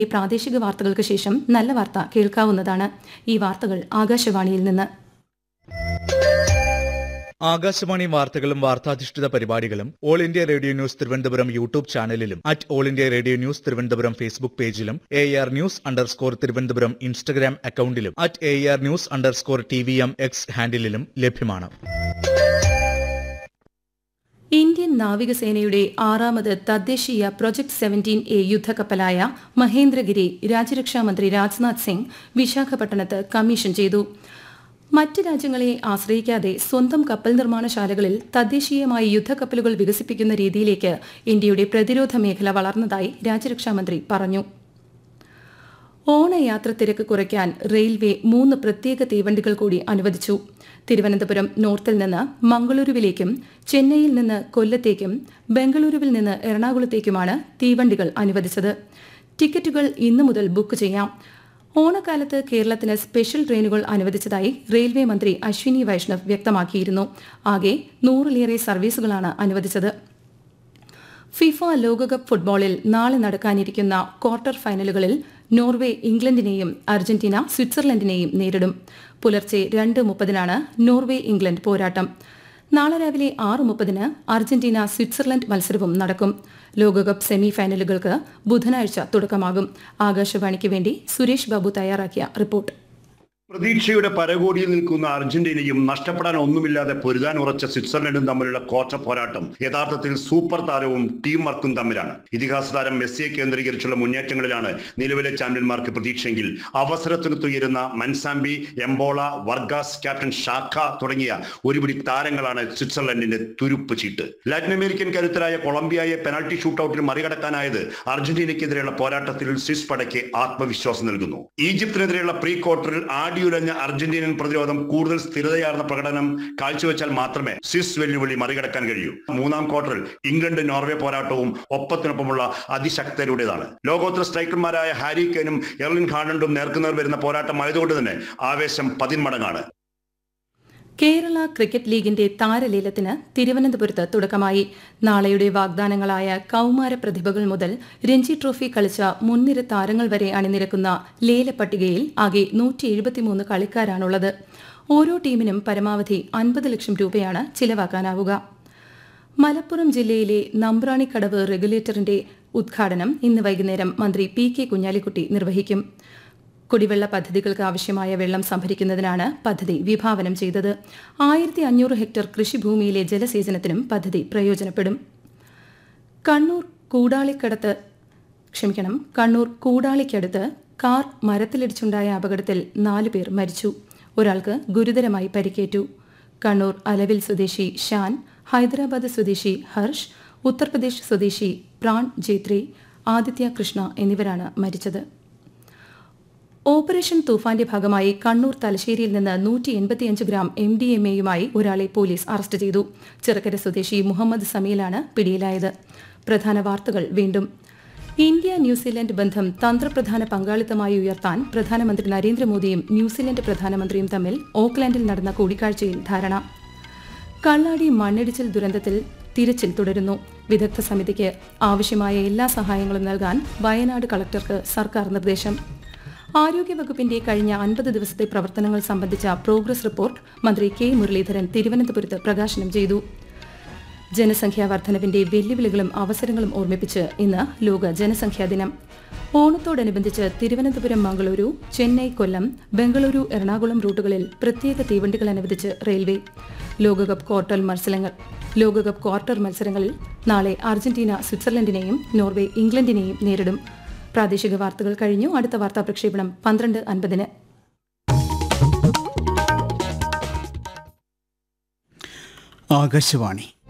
ഈ പ്രാദേശിക വാർത്തകൾക്ക് ശേഷം നല്ല വാർത്ത കേൾക്കാവുന്നതാണ് ഈ വാർത്തകൾ ആകാശവാണിയിൽ നിന്ന് ആകാശവാണി വാർത്തകളും വാർത്താധിഷ്ഠിത പരിപാടികളും all India radio news Thiruvananthapuram YouTube ചാനലിലും at all India radio news Thiruvananthapuram Facebook പേജിലും A R news underscore Thiruvananthapuram Instagram അക്കൌണ്ടിലും at A R news underscore T V M X ഹാൻഡിലും ലഭ്യമാണ് ഇന്ത്യൻ നാവികസേനയുടെ ആറാമത് തദ്ദേശീയ പ്രൊജക്ട് സെവന്റീൻ എ യുദ്ധക്കപ്പലായ മഹേന്ദ്രഗിരി രാജ്യരക്ഷാമന്ത്രി രാജ്നാഥ് സിംഗ് വിശാഖപട്ടണത്ത് കമ്മീഷൻ ചെയ്തു മറ്റ് രാജ്യങ്ങളെ ആശ്രയിക്കാതെ സ്വന്തം കപ്പൽ നിർമ്മാണശാലകളിൽ തദ്ദേശീയമായി യുദ്ധക്കപ്പലുകൾ വികസിപ്പിക്കുന്ന രീതിയിലേക്ക് ഇന്ത്യയുടെ പ്രതിരോധ മേഖല വളർന്നതായി രാജ്യരക്ഷാമന്ത്രി പറഞ്ഞു ഓണയാത്ര തിരക്ക് കുറയ്ക്കാൻ റെയിൽവേ മൂന്ന് പ്രത്യേക തീവണ്ടികൾ കൂടി അനുവദിച്ചു തിരുവനന്തപുരം നോർത്തിൽ നിന്ന് മംഗളൂരുവിലേക്കും ചെന്നൈയിൽ നിന്ന് കൊല്ലത്തേക്കും ബംഗളൂരുവിൽ നിന്ന് എറണാകുളത്തേക്കുമാണ് തീവണ്ടികൾ അനുവദിച്ചത് ടിക്കറ്റുകൾ ഇന്നു മുതൽ ബുക്ക് ചെയ്യാം ഓണക്കാലത്ത് കേരളത്തിന് സ്പെഷ്യൽ ട്രെയിനുകൾ അനുവദിച്ചതായി റെയിൽവേ മന്ത്രി അശ്വിനി വൈഷ്ണവ് വ്യക്തമാക്കിയിരുന്നു ആകെ നൂറിലേറെ സർവീസുകളാണ് അനുവദിച്ചത് ഫിഫ ലോകകപ്പ് ഫുട്ബോളിൽ നാളെ നടക്കാനിരിക്കുന്ന ക്വാർട്ടർ ഫൈനലുകളിൽ നോർവേ ഇംഗ്ലണ്ടിനെയും അർജന്റീന സ്വിറ്റ്സർലൻഡിനെയും നേരിടും പുലർച്ചെ രണ്ട് മുപ്പതിനാണ് നോർവേ ഇംഗ്ലണ്ട് പോരാട്ടം നാളെ രാവിലെ ആറ് മുപ്പതിന് അർജന്റീന സ്വിറ്റ്സർലൻഡ് മത്സരവും നടക്കും ലോകകപ്പ് സെമി ഫൈനലുകൾക്ക് ബുധനാഴ്ച തുടക്കമാകും ആകാശവാണിക്ക് വേണ്ടി സുരേഷ് ബാബു തയ്യാറാക്കിയ റിപ്പോർട്ട് പ്രതീക്ഷയുടെ പരകോടിയിൽ നിൽക്കുന്ന അർജന്റീനയും നഷ്ടപ്പെടാൻ ഒന്നുമില്ലാതെ പൊരുതാൻ ഉറച്ച സ്വിറ്റ്സർലൻഡും തമ്മിലുള്ള ക്വാർട്ടർ പോരാട്ടം യഥാർത്ഥത്തിൽ സൂപ്പർ താരവും ടീം വർക്കും തമ്മിലാണ് ഇതിഹാസ താരം മെസ്സിയെ കേന്ദ്രീകരിച്ചുള്ള മുന്നേറ്റങ്ങളിലാണ് നിലവിലെ ചാമ്പ്യന്മാർക്ക് പ്രതീക്ഷയെങ്കിൽ അവസരത്തിനൊത്തുയരുന്ന മൻസാമ്പി എംബോള വർഗാസ് ക്യാപ്റ്റൻ ഷാഖ തുടങ്ങിയ ഒരുപിടി താരങ്ങളാണ് സ്വിറ്റ്സർലൻഡിന്റെ തുരുപ്പ് ചീട്ട് ലാറ്റിൻ അമേരിക്കൻ കരുത്തരായ കൊളംബിയയെ പെനാൾട്ടി ഷൂട്ടൌട്ടിൽ മറികടക്കാനായത് അർജന്റീനയ്ക്കെതിരെയുള്ള പോരാട്ടത്തിൽ സ്വിസ് പടയ്ക്ക് ആത്മവിശ്വാസം നൽകുന്നു ഈജിപ്തിനെതിരെയുള്ള പ്രീ ക്വാർട്ടറിൽ ആടിയുലഞ്ഞ അർജന്റീനൻ പ്രതിരോധം കൂടുതൽ സ്ഥിരതയാർന്ന പ്രകടനം കാഴ്ചവെച്ചാൽ മാത്രമേ സ്വിസ് വെല്ലുവിളി മറികടക്കാൻ കഴിയൂ മൂന്നാം ക്വാർട്ടറിൽ ഇംഗ്ലണ്ട് നോർവേ പോരാട്ടവും ഒപ്പത്തിനൊപ്പമുള്ള അതിശക്തരുടേതാണ് ലോകോത്തര സ്ട്രൈക്കർമാരായ ഹാരി കെനും എർലിൻ ഹാലണ്ടും നേർക്കുനേർ വരുന്ന പോരാട്ടമായതുകൊണ്ട് തന്നെ ആവേശം പതിന്മടങ്ങാണ് കേരള ക്രിക്കറ്റ് ലീഗിന്റെ താരലേലത്തിന് തിരുവനന്തപുരത്ത് തുടക്കമായി നാളെയുടെ വാഗ്ദാനങ്ങളായ കൌമാര പ്രതിഭകൾ മുതൽ രഞ്ജി ട്രോഫി കളിച്ച മുൻനിര താരങ്ങൾ വരെ അണിനിരക്കുന്ന ലേലപ്പട്ടികയിൽ ആകെ നൂറ്റി എഴുപത്തിമൂന്ന് കളിക്കാരാണുള്ളത് ഓരോ ടീമിനും പരമാവധി അൻപത് ലക്ഷം രൂപയാണ് ചിലവാക്കാനാവുക മലപ്പുറം ജില്ലയിലെ നമ്പ്രാണിക്കടവ് റെഗുലേറ്ററിന്റെ ഉദ്ഘാടനം ഇന്ന് വൈകുന്നേരം മന്ത്രി പി കെ കുഞ്ഞാലിക്കുട്ടി നിർവഹിക്കും കുടിവെള്ള പദ്ധതികൾക്ക് ആവശ്യമായ വെള്ളം സംഭരിക്കുന്നതിനാണ് പദ്ധതി വിഭാവനം ചെയ്തത് ആയിരത്തി അഞ്ഞൂറ് ഹെക്ടർ കൃഷിഭൂമിയിലെ ജലസേചനത്തിനും പദ്ധതി പ്രയോജനപ്പെടും കണ്ണൂർ കൂടാളിക്കടത്ത് ക്ഷമിക്കണം കണ്ണൂർ കൂടാളിക്കടുത്ത് കാർ മരത്തിലിടിച്ചുണ്ടായ അപകടത്തിൽ നാലു പേർ മരിച്ചു ഒരാൾക്ക് ഗുരുതരമായി പരിക്കേറ്റു കണ്ണൂർ അലവിൽ സ്വദേശി ഷാൻ ഹൈദരാബാദ് സ്വദേശി ഹർഷ് ഉത്തർപ്രദേശ് സ്വദേശി പ്രാൺ ജേത്രി ആദിത്യ കൃഷ്ണ എന്നിവരാണ് മരിച്ചത് ഓപ്പറേഷൻ തൂഫാന്റെ ഭാഗമായി കണ്ണൂർ തലശ്ശേരിയിൽ നിന്ന് നൂറ്റി എൺപത്തിയഞ്ച് ഗ്രാം എം ഡി എം എയുമായി ഒരാളെ പോലീസ് അറസ്റ്റ് ചെയ്തു ചിറക്കര സ്വദേശി മുഹമ്മദ് സമീലാണ് പിടിയിലായത് പ്രധാന വാർത്തകൾ വീണ്ടും ഇന്ത്യ ന്യൂസിലൻഡ് ബന്ധം തന്ത്രപ്രധാന പങ്കാളിത്തമായി ഉയർത്താൻ പ്രധാനമന്ത്രി നരേന്ദ്രമോദിയും ന്യൂസിലൻഡ് പ്രധാനമന്ത്രിയും തമ്മിൽ ഓക്ലാൻഡിൽ നടന്ന കൂടിക്കാഴ്ചയിൽ ധാരണ കള്ളാടി മണ്ണിടിച്ചിൽ ദുരന്തത്തിൽ തിരച്ചിൽ തുടരുന്നു വിദഗ്ധ സമിതിക്ക് ആവശ്യമായ എല്ലാ സഹായങ്ങളും നൽകാൻ വയനാട് കളക്ടർക്ക് സർക്കാർ നിർദ്ദേശം ആരോഗ്യവകുപ്പിന്റെ കഴിഞ്ഞ അൻപത് ദിവസത്തെ പ്രവർത്തനങ്ങൾ സംബന്ധിച്ച പ്രോഗ്രസ് റിപ്പോർട്ട് മന്ത്രി കെ മുരളീധരൻ തിരുവനന്തപുരത്ത് പ്രകാശനം ചെയ്തു ജനസംഖ്യാ വർധനവിന്റെ വെല്ലുവിളികളും അവസരങ്ങളും ഓർമ്മിപ്പിച്ച് ഇന്ന് ലോക ജനസംഖ്യാ ദിനം ഓണത്തോടനുബന്ധിച്ച് തിരുവനന്തപുരം മംഗളൂരു ചെന്നൈ കൊല്ലം ബംഗളൂരു എറണാകുളം റൂട്ടുകളിൽ പ്രത്യേക തീവണ്ടികൾ അനുവദിച്ച് റെയിൽവേ ലോകകപ്പ് ക്വാർട്ടർ മത്സരങ്ങൾ ലോകകപ്പ് ക്വാർട്ടർ മത്സരങ്ങളിൽ നാളെ അർജന്റീന സ്വിറ്റ്സർലൻഡിനെയും നോർവേ ഇംഗ്ലണ്ടിനെയും നേരിടും പ്രാദേശിക വാർത്തകൾ കഴിഞ്ഞു അടുത്ത വാർത്താ പ്രക്ഷേപണം പന്ത്രണ്ട് അൻപതിന് ആകാശവാണി